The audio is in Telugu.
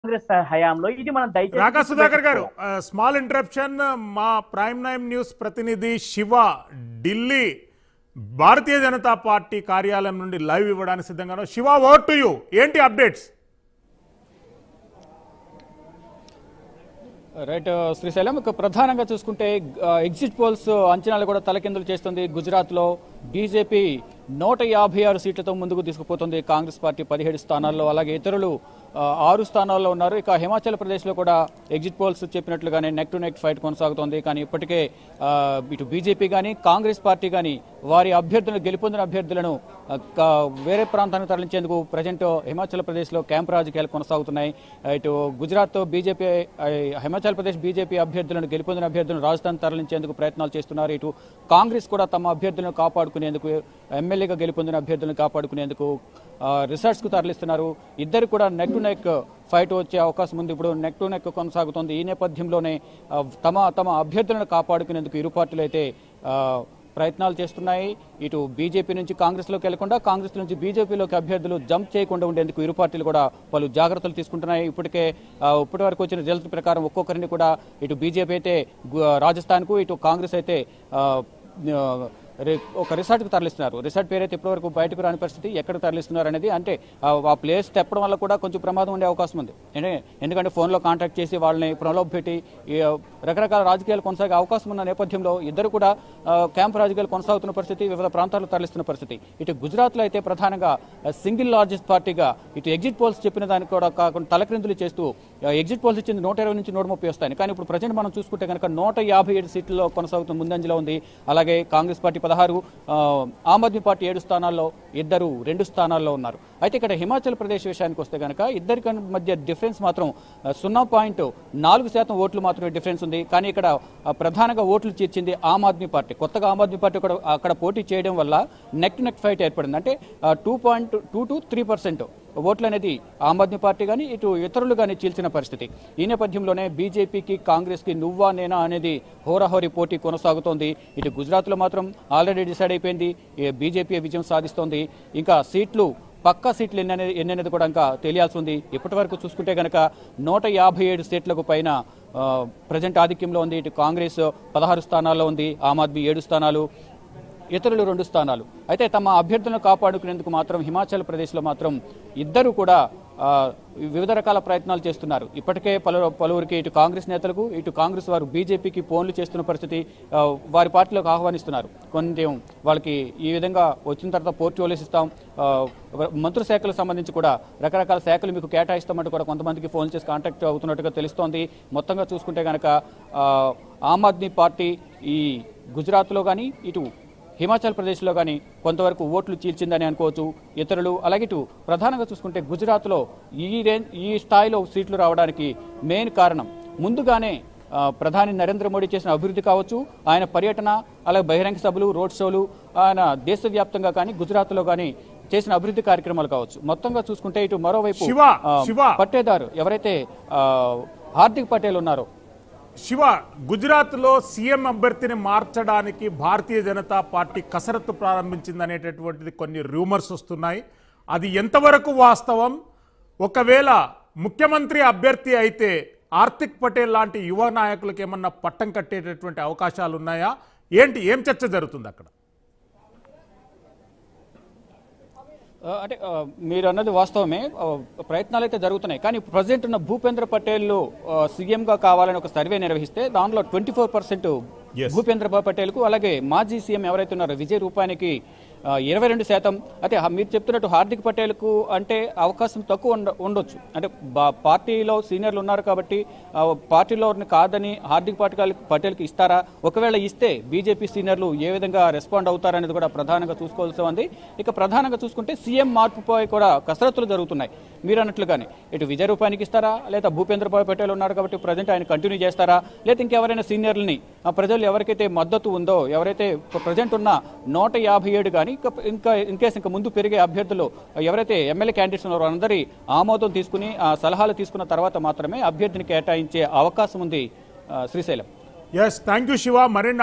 కాంగ్రెస్ హయాంలో ఇది మనం దయచేసి రాకా సుధాకర్ గారు గుర్తుపెట్టుకోవాలి. స్మాల్ ఇంటరప్షన్ మా ప్రైమ్ నైమ్ న్యూస్ ప్రతినిధి శివ ఢిల్లీ భారతీయ జనతా పార్టీ కార్యాలయం నుండి లైవ్ ఇవ్వడానికి సిద్ధంగా శివ ఓట్ టు యూ ఏంటి అప్డేట్స్ రైట్ శ్రీశైలం ఇక ప్రధానంగా చూసుకుంటే ఆ, ఎగ్జిట్ పోల్స్ అంచనాలు కూడా తలకిందులు చేస్తుంది గుజరాత్లో బీజేపీ నూట యాభై ఆరు సీట్లతో ముందుకు తీసుకుపోతుంది కాంగ్రెస్ పార్టీ పదిహేడు స్థానాల్లో అలాగే ఇతరులు ఆ, ఆరు స్థానాల్లో ఉన్నారు ఇక హిమాచల్ ప్రదేశ్లో కూడా ఎగ్జిట్ పోల్స్ చెప్పినట్లుగానే నెక్ టు నెక్ ఫైట్ కొనసాగుతోంది కానీ ఇప్పటికే ఆ, ఇటు బీజేపీ కానీ కాంగ్రెస్ పార్టీ కానీ వారి అభ్యర్థులను గెలుపొందిన అభ్యర్థులను ఆ, క- వేరే ప్రాంతానికి తరలించేందుకు ప్రజెంట్ హిమాచల్ ప్రదేశ్లో క్యాంప్ రాజకీయాలు కొనసాగుతున్నాయి ఇటు గుజరాత్ బీజేపీ ఆ, హిమాచల్ ప్రదేశ్ బీజేపీ అభ్యర్థులను గెలుపొందిన అభ్యర్థులను రాజస్థాన్ తరలించేందుకు ప్రయత్నాలు చేస్తున్నారు ఇటు కాంగ్రెస్ కూడా తమ అభ్యర్థులను కాపాడుకునేందుకు ఎమ్మెల్యేగా గెలుపొందిన అభ్యర్థులను కాపాడుకునేందుకు రిసార్ట్స్ కు తరలిస్తున్నారు ఇద్దరు కూడా నెక్ టు నెక్ ఫైట్ వచ్చే అవకాశం ఉంది ఇప్పుడు నెక్ టు నెక్ కొనసాగుతోంది ఈ నేపథ్యంలోనే ఆ, తమ తమ అభ్యర్థులను కాపాడుకునేందుకు ఇరు పార్టీలు అయితే ఆ, ప్రయత్నాలు చేస్తున్నాయి ఇటు బీజేపీ నుంచి కాంగ్రెస్లోకి వెళ్లకుండా కాంగ్రెస్ నుంచి బీజేపీలోకి అభ్యర్థులు జంప్ చేయకుండా ఉండేందుకు ఇరు పార్టీలు కూడా పలు జాగ్రత్తలు తీసుకుంటున్నాయి ఇప్పటికే ఆ, ఇప్పటి వరకు వచ్చిన రిజల్ట్ ప్రకారం ఒక్కొక్కరిని కూడా ఇటు బీజేపీ అయితే గు- రాజస్థాన్కు ఇటు కాంగ్రెస్ అయితే ఆ, ఆ, రి- ఒక రిసార్ట్కి తరలిస్తున్నారు రిసార్ట్ పేరైతే ఇప్పటివరకు బయటకు రాని పరిస్థితి ఎక్కడ తరలిస్తున్నారు అనేది అంటే ఆ ఆ ప్లేస్ తెప్పడం వల్ల కూడా కొంచెం ప్రమాదం ఉండే అవకాశం ఉంది అంటే ఎందుకంటే ఫోన్లో కాంటాక్ట్ చేసి వాళ్ళని ప్రలోభ పెట్టి ఈ, ఆ, రకరకాల రాజకీయాలు కొనసాగే అవకాశం ఉన్న నేపథ్యంలో ఇద్దరు కూడా ఆ, క్యాంప్ రాజకీయాలు కొనసాగుతున్న పరిస్థితి వివిధ ప్రాంతాల్లో తరలిస్తున్న పరిస్థితి ఇటు గుజరాత్లో అయితే ప్రధానంగా సింగిల్ లార్జెస్ట్ పార్టీగా ఇటు ఎగ్జిట్ పోల్స్ చెప్పిన దానికి కూడా కాకుండా తలక్రిందులు చేస్తూ ఆ, ఎగ్జిట్ పోల్స్ ఇచ్చింది నూట ఇరవై నుంచి నూట ముప్పై వస్తాయి కానీ ఇప్పుడు ప్రజెంట్ మనం చూసుకుంటే కనుక నూట యాభై ఏడు సీట్లలో కొనసాగుతున్న ముందంజలో ఉంది అలాగే కాంగ్రెస్ పార్టీ పదహారు ఆ, ఆమ్ ఆద్మీ పార్టీ ఏడు స్థానాల్లో ఇద్దరు రెండు స్థానాల్లో ఉన్నారు అయితే ఇక్కడ హిమాచల్ ప్రదేశ్ విషయానికి వస్తే కనుక ఇద్దరి కన్- మధ్య డిఫరెన్స్ మాత్రం ఆ, సున్నా పాయింట్ నాలుగు శాతం ఓట్లు మాత్రమే డిఫరెన్స్ ఉంది కానీ ఇక్కడ ఆ, ప్రధానంగా ఓట్లు చేర్చింది ఆమ్ ఆద్మీ పార్టీ కొత్తగా ఆమ్ ఆద్మీ పార్టీ కూడా అక్కడ పోటీ చేయడం వల్ల నెక్ టు నెక్ ఫైట్ ఏర్పడింది అంటే two point two to three percent ఓట్లు అనేది ఆమ్ ఆద్మీ పార్టీ కానీ ఇటు ఇతరులు కానీ చీల్చిన పరిస్థితి ఈ నేపథ్యంలోనే బీజేపీకి కాంగ్రెస్కి నువ్వా నేనా అనేది హోరాహోరీ పోటీ కొనసాగుతోంది ఇటు గుజరాత్లో మాత్రం ఆల్రెడీ డిసైడ్ అయిపోయింది ఈ బీజేపీ విజయం సాధిస్తోంది ఇంకా సీట్లు పక్కా సీట్లు ఎన్ని అనేది ఎన్ని అనేది కూడా ఇంకా తెలియాల్సి ఉంది ఇప్పటి వరకు చూసుకుంటే కనుక నూట యాభై ఏడు సీట్లకు పైన ఆ, ప్రజెంట్ ఆధిక్యంలో ఉంది ఇటు కాంగ్రెస్ పదహారు స్థానాల్లో ఉంది ఆమ్ ఆద్మీ ఏడు స్థానాలు ఇతరులు రెండు స్థానాలు అయితే తమ అభ్యర్థులను కాపాడుకునేందుకు మాత్రం హిమాచల్ ప్రదేశ్లో మాత్రం ఇద్దరు కూడా ఆ, వివిధ రకాల ప్రయత్నాలు చేస్తున్నారు ఇప్పటికే పలు పలువురికి ఇటు కాంగ్రెస్ నేతలకు ఇటు కాంగ్రెస్ వారు బీజేపీకి ఫోన్లు చేస్తున్న పరిస్థితి ఆ, వారి పార్టీలోకి ఆహ్వానిస్తున్నారు కొంచెం వాళ్ళకి ఈ విధంగా వచ్చిన తర్వాత పోర్ట్ఫోలియోస్ ఇస్తాం ఆ, మంత్రి శాఖలకు సంబంధించి కూడా రకరకాల శాఖలు మీకు కేటాయిస్తామంటూ కూడా కొంతమందికి ఫోన్ చేసి కాంటాక్ట్ అవుతున్నట్టుగా తెలుస్తోంది మొత్తంగా చూసుకుంటే కనుక ఆ, ఆమ్ ఆద్మీ పార్టీ ఈ గుజరాత్లో కానీ ఇటు హిమాచల్ ప్రదేశ్లో కానీ కొంతవరకు ఓట్లు చీల్చిందని అనుకోవచ్చు ఇతరులు అలాగే ఇటు ప్రధానంగా చూసుకుంటే గుజరాత్లో ఈ రేంజ్ ఈ స్థాయిలో సీట్లు రావడానికి మెయిన్ కారణం ముందుగానే ఆ, ప్రధాని నరేంద్ర మోడీ చేసిన అభివృద్ధి కావచ్చు ఆయన పర్యటన అలాగే బహిరంగ సభలు రోడ్ షోలు ఆయన దేశవ్యాప్తంగా కానీ గుజరాత్లో కానీ చేసిన అభివృద్ధి కార్యక్రమాలు కావచ్చు మొత్తంగా చూసుకుంటే ఇటు మరోవైపు శివ, ఆ, శివ. పట్టేదారు ఎవరైతే ఆ, హార్దిక్ పటేల్ ఉన్నారో శివ గుజరాత్లో సీఎం అభ్యర్థిని మార్చడానికి భారతీయ జనతా పార్టీ కసరత్తు ప్రారంభించిందనేటటువంటిది కొన్ని రూమర్స్ వస్తున్నాయి అది ఎంతవరకు వాస్తవం ఒకవేళ ముఖ్యమంత్రి అభ్యర్థి అయితే ఆర్తిక్ పటేల్ లాంటి యువ నాయకులకు ఏమన్నా పట్టం కట్టేటటువంటి అవకాశాలు ఉన్నాయా ఏంటి ఏం చర్చ జరుగుతుంది అక్కడ ఆ, అంటే ఆ, మీరు అన్నది వాస్తవమే ఆ, ప్రయత్నాలు అయితే జరుగుతున్నాయి కానీ ప్రజెంట్ ఉన్న భూపేంద్ర పటేల్ సీఎం గా కావాలని ఒక సర్వే నిర్వహిస్తే దానిలో twenty four percent Yes. Bhupendra Patel కు అలాగే మాజీ సీఎం ఎవరైతే ఉన్నారో విజయ్ రూపానికి ఇరవై రెండు శాతం అయితే హ- మీరు చెప్తున్నట్టు హార్దిక్ పటేల్ కు అంటే అవకాశం తక్కువ ఉండ ఉండొచ్చు అంటే బా- పార్టీలో సీనియర్లు ఉన్నారు కాబట్టి ఆ, పార్టీలో వారిని కాదని హార్దిక్ పటేల్ పటేల్కి ఇస్తారా ఒకవేళ ఇస్తే బీజేపీ సీనియర్లు ఏ విధంగా రెస్పాండ్ అవుతారనేది కూడా ప్రధానంగా చూసుకోవాల్సి ఉంది ఇక ప్రధానంగా చూసుకుంటే సీఎం మార్పుపై కూడా కసరత్తులు జరుగుతున్నాయి మీరు అన్నట్లుగానే ఇటు విజయ రూపానికి ఇస్తారా లేదా భూపేంద్ర భాయ్ పటేల్ ఉన్నారు కాబట్టి ప్రజెంట్ ఆయన కంటిన్యూ చేస్తారా లేదా ఇంకెవరైనా సీనియర్లని ఆ ప్రజలు ఎవరికైతే మద్దతు ఉందో ఎవరైతే ప్రజెంట్ ఉన్న నూట యాభై ఏడు కానీ ఇంకా ఇంకా ఇన్ కేసు ఇంకా ముందు పెరిగే అభ్యర్థులు ఎవరైతే ఎమ్మెల్యే క్యాండిడేట్స్ ఉన్నారో అందరి ఆమోదం తీసుకుని ఆ సలహాలు తీసుకున్న తర్వాత మాత్రమే అభ్యర్థిని కేటాయించే అవకాశం ఉంది ఆ, Srisailam yes thank you Shiva మరిన్ని